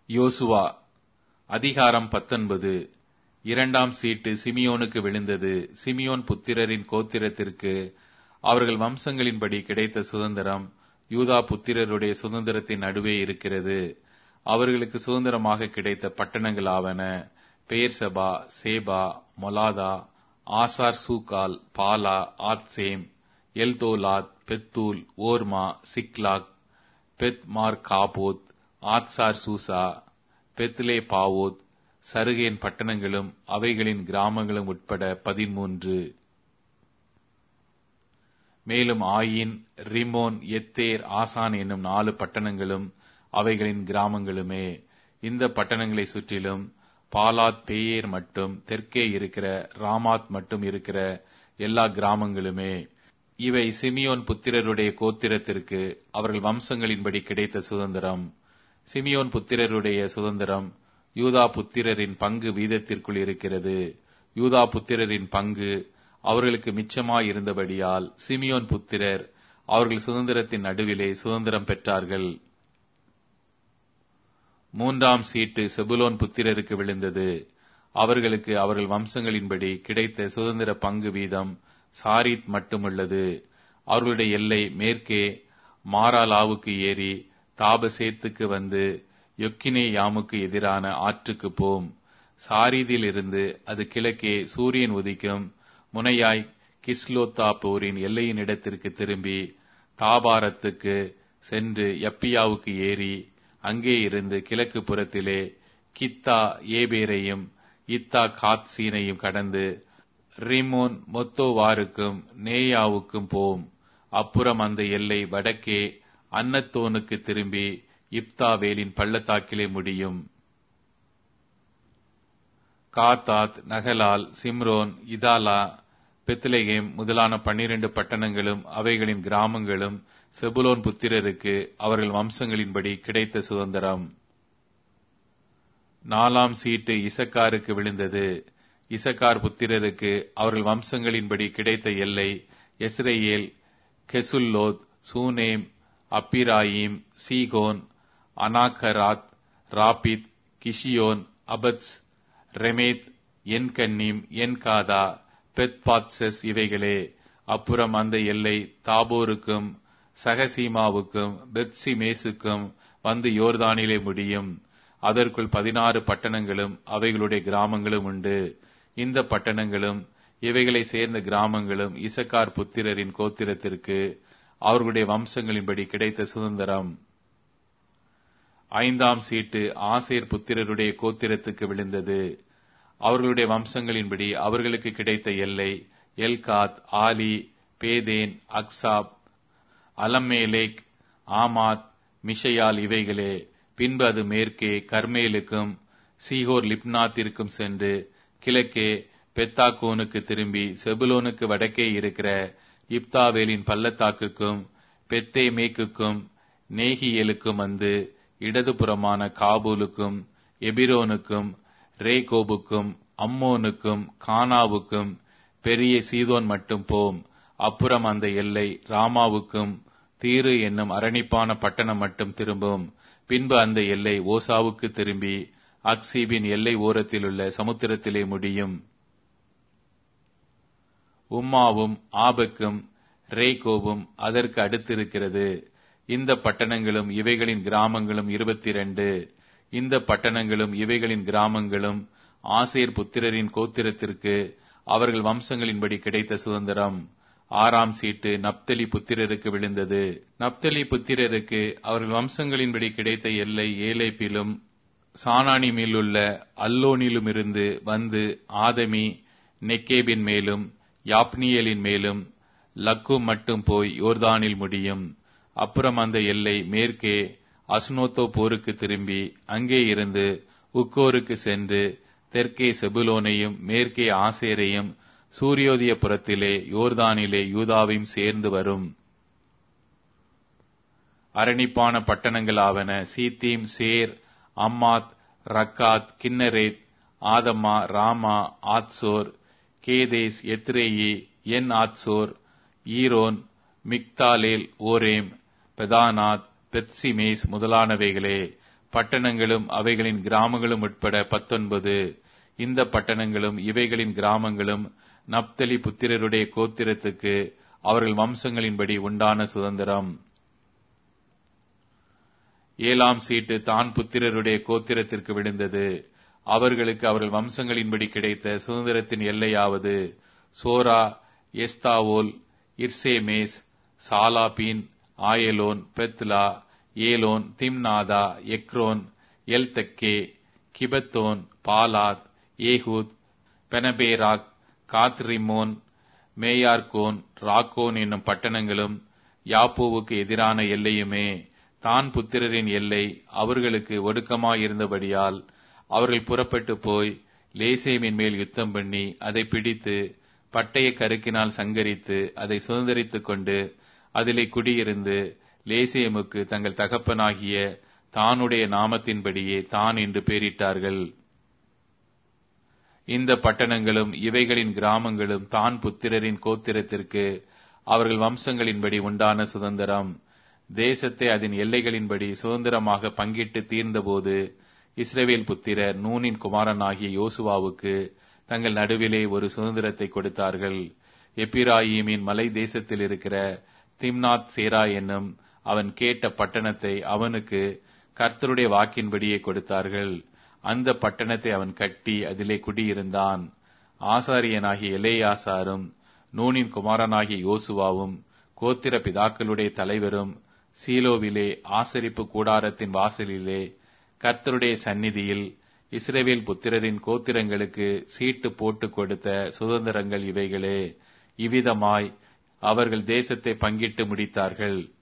யோசுவா அதிகாரம் பத்தொன்பது இரண்டாம் சீட்டு சிமியோனுக்கு விழுந்தது சிமியோன் புத்திரரின் கோத்திரத்திற்கு அவர்கள் வம்சங்களின்படி கிடைத்த சுதந்திரம் யூதா புத்திரருடைய சுதந்திரத்தின் நடுவே இருக்கிறது அவர்களுக்கு சுதந்திரமாக கிடைத்த பட்டணங்களாவன பெயர்சபா சேபா மொலாதா ஆசார் சூகால் பாலா ஆத்சேம் எல்தோலாத் பெத்தூல் ஓர்மா சிக்லாக் பெத் மார் காபோத் ஆத்சார் சூசா பெத்லே பாவோத் சருகேன் பட்டணங்களும் அவைகளின் கிராமங்களும் உட்பட பதிமூன்று மேலும் ஆயின் ரிமோன் எத்தேர் ஆசான் என்னும் நாலு பட்டணங்களும் அவைகளின் கிராமங்களுமே இந்த பட்டணங்களை சுற்றிலும் பாலாத் பேயேர் மட்டும் தெற்கே இருக்கிற ராமாத் மட்டும் இருக்கிற எல்லா கிராமங்களுமே இவை சிமியோன் புத்திரருடைய கோத்திரத்திற்கு அவர்கள் வம்சங்களின்படி கிடைத்த சுதந்திரம் சிமியோன் புத்திரருடைய சுதந்திரம் யூதா புத்திரரின் பங்கு வீதத்திற்குள் இருக்கிறது யூதா புத்திரரின் பங்கு அவர்களுக்கு மிச்சமாயிருந்தபடியால் சிமியோன் புத்திரர் அவர்கள் சுதந்திரத்தின் நடுவிலே சுதந்திரம் பெற்றார்கள் மூன்றாம் சீட்டு செபுலோன் புத்திரருக்கு விழுந்தது அவர்களுக்கு அவர்கள் வம்சங்களின்படி கிடைத்த சுதந்திர பங்கு வீதம் சாரித் மட்டுமுள்ளது அவர்களுடைய எல்லை மேற்கே மாராலாவுக்கு ஏறி தாபசேத்துக்கு வந்து யொக்கினே யாமுக்கு எதிரான ஆற்றுக்கு போம் சாரீதில் இருந்து அது கிழக்கே சூரியன் உதிக்கும் முனையாய் கிஸ்லோத்தா போரின் எல்லையின் இடத்திற்கு திரும்பி தாபாரத்துக்கு சென்று யப்பியாவுக்கு ஏறி அங்கே இருந்து கிழக்கு புறத்திலே கித்தா ஏபேரையும் இத்தா காத்சீனையும் கடந்து ரிமோன் மொத்தோவாருக்கும் நேயாவுக்கும் போம் அப்புறம் அந்த எல்லை வடக்கே அன்னத்தோனுக்கு திரும்பி இப்தாவேலின் பள்ளத்தாக்கிலே முடியும் காத்தாத் நகலால் சிம்ரோன் இதாலா பெத்லகேம் முதலான பன்னிரண்டு பட்டணங்களும் அவைகளின் கிராமங்களும் செபுலோன் புத்திரருக்கு அவர்கள் வம்சங்களின்படி கிடைத்த சுதந்திரம் நாலாம் சீட்டு இசக்காருக்கு விழுந்தது இசக்கார் புத்திரருக்கு அவர்கள் வம்சங்களின்படி கிடைத்த எல்லை எஸ்ரேல் கெசுல்லோத் சூனேம் அப்பிராயிம் சீகோன் அனாகராத் ராபித் கிஷியோன் அபத்ஸ் ரெமேத் என்கன்னீம் என்காதா பெத்பாத்சஸ் இவைகளே அப்புறம் அந்த எல்லை தாபோருக்கும் சகசீமாவுக்கும் பெத்சிமேசுக்கும் வந்து யோர்தானிலே முடியும் அதற்குள் பதினாறு பட்டணங்களும் அவைகளுடைய கிராமங்களும் உண்டு இந்த பட்டணங்களும் இவைகளை சேர்ந்த கிராமங்களும் இசக்கார் புத்திரரின் கோத்திரத்திற்கு அவர்களுடைய வம்சங்களின்படி கிடைத்த சுதந்திரம் ஐந்தாம் சீட்டு ஆசேர் புத்திரருடைய கோத்திரத்துக்கு விழுந்தது அவர்களுடைய வம்சங்களின்படி அவர்களுக்கு கிடைத்த எல்லை எல்காத் ஆலி பேதேன் அக்சாப் அலம்மேலேக் ஆமாத் மிஷையால் இவைகளே பின்பு அது மேற்கே கர்மேலுக்கும் சீகோர் லிப்னாத்திற்கும் சென்று கிழக்கே பெத்தாக்கோனுக்கு திரும்பி செபுலோனுக்கு வடக்கே இருக்கிற இப்தாவேலின் பள்ளத்தாக்குக்கும் பெத்தே மேக்குக்கும் நேகியலுக்கும் வந்து இடதுபுறமான காபூலுக்கும் எபிரோனுக்கும் ரேகோபுக்கும் அம்மோனுக்கும் கானாவுக்கும் பெரிய சீதோன் மட்டும் போம் அப்புறம் அந்த எல்லை ராமாவுக்கும் தீரு என்னும் அரணிப்பான பட்டணம் மட்டும் திரும்பும் பின்பு அந்த எல்லை ஓசாவுக்கு திரும்பி அக்சீபின் எல்லை ஓரத்திலுள்ள சமுத்திரத்திலே முடியும் உம்மாவும் ஆபக்கும் ரேகோவும் அதற்கு அடுத்திருக்கிறது இந்த பட்டணங்களும் இவைகளின் கிராமங்களும் இருபத்தி இரண்டு இந்த பட்டணங்களும் இவைகளின் கிராமங்களும் ஆசேர் புத்திரரின் கோத்திரத்திற்கு அவர்கள் வம்சங்களின்படி கிடைத்த சுதந்திரம் ஆறாம் சீட்டு நப்தலி புத்திரருக்கு விழுந்தது நப்தலி புத்திரருக்கு அவர்கள் வம்சங்களின்படி கிடைத்த எல்லை ஏலேப்பிலும் சானானிமிலுள்ள அல்லோனிலுமிருந்து வந்து ஆதமி நெக்கேபின் மேலும் யாப்னியலின் மேலும் லக்கு மட்டும் போய் யோர்தானில் முடியும் அப்புறம் அந்த எல்லை மேற்கே அஸ்னோத்தோ போருக்கு திரும்பி அங்கே இருந்து உக்கோருக்கு சென்று தெற்கே செபுலோனையும் மேற்கே ஆசேரையும் சூரியோதய புறத்திலே யோர்தானிலே யூதாவையும் சேர்ந்து வரும் அரணிப்பான பட்டணங்களாவன சீத்தீம் சேர் அம்மாத் ரக்காத் கின்னரேத் ஆதமா ராமா ஆத்சோர் கேதேஸ் எத்ரேயி என் ஆத்சோர் ஈரோன் மிக்தாலேல் ஓரேம் பெதானாத் பெத்சிமேஸ் முதலானவைகளே பட்டணங்களும் அவைகளின் கிராமங்களும் உட்பட பத்தொன்பது இந்த பட்டணங்களும் இவைகளின் கிராமங்களும் நப்தலி புத்திரருடைய கோத்திரத்துக்கு அவர்கள் வம்சங்களின்படி உண்டான சுதந்திரம் ஏழாம் சீட்டு தான் புத்திரருடைய கோத்திரத்திற்கு விழுந்தது அவர்களுக்கு அவர்கள் வம்சங்களின்படி கிடைத்த சுதந்திரத்தின் எல்லையாவது Zorah Eshtaol Irshemesh Shaalabbin Aijalon Ithlah Elon Timnathah Ekron Eltekeh Gibbethon Baalath Jehud Beneberak Gathrimmon Mejarkon Rakkon என்னும் பட்டணங்களும் யாப்போவுக்கு எதிரான எல்லையுமே தான் புத்திரரின் எல்லை அவர்களுக்கு ஒடுக்கமாயிருந்தபடியால் அவர்கள் புறப்பட்டு போய் லேசேமின் மேல் யுத்தம் பண்ணி அதை பிடித்து பட்டய கருக்கினால் சங்கரித்து அதை சுதந்திரித்துக் கொண்டு அதிலே குடியிருந்து லேசேமுக்கு தங்கள் தகப்பனாகிய தானுடைய நாமத்தின்படியே தான் என்று பெயரிட்டார்கள் இந்த பட்டணங்களும் இவைகளின் கிராமங்களும் தான் புத்திரரின் கோத்திரத்திற்கு அவர்கள் வம்சங்களின்படி உண்டான சுதந்திரம் தேசத்தை அதன் எல்லைகளின்படி சுதந்திரமாக பங்கிட்டு தீர்ந்தபோது இஸ்ரேவேல் புத்திரர் நூனின் குமாரனாகிய யோசுவாவுக்கு தங்கள் நடுவிலே ஒரு சுதந்திரத்தை கொடுத்தார்கள் எப்பிராயீமின் மலை தேசத்தில் இருக்கிற திம்னாத் சேரா என்னும் அவன் கேட்ட பட்டணத்தை அவனுக்கு கர்த்தருடைய வாக்கின்படியே கொடுத்தார்கள் அந்த பட்டணத்தை அவன் கட்டி அதிலே குடியிருந்தான் ஆசாரியனாகிய எலேயாசாரும் நூனின் குமாரனாகிய யோசுவாவும் கோத்திர பிதாக்களுடைய தலைவரும் சீலோவிலே ஆசரிப்பு கூடாரத்தின் வாசலிலே கர்த்தருடைய சந்நிதியில் இஸ்ரேவேல் புத்திரரின் கோத்திரங்களுக்கு சீட்டு போட்டு கொடுத்த சுதந்திரங்கள் இவைகளே இவ்விதமாய் அவர்கள் தேசத்தை பங்கிட்டு முடித்தார்கள்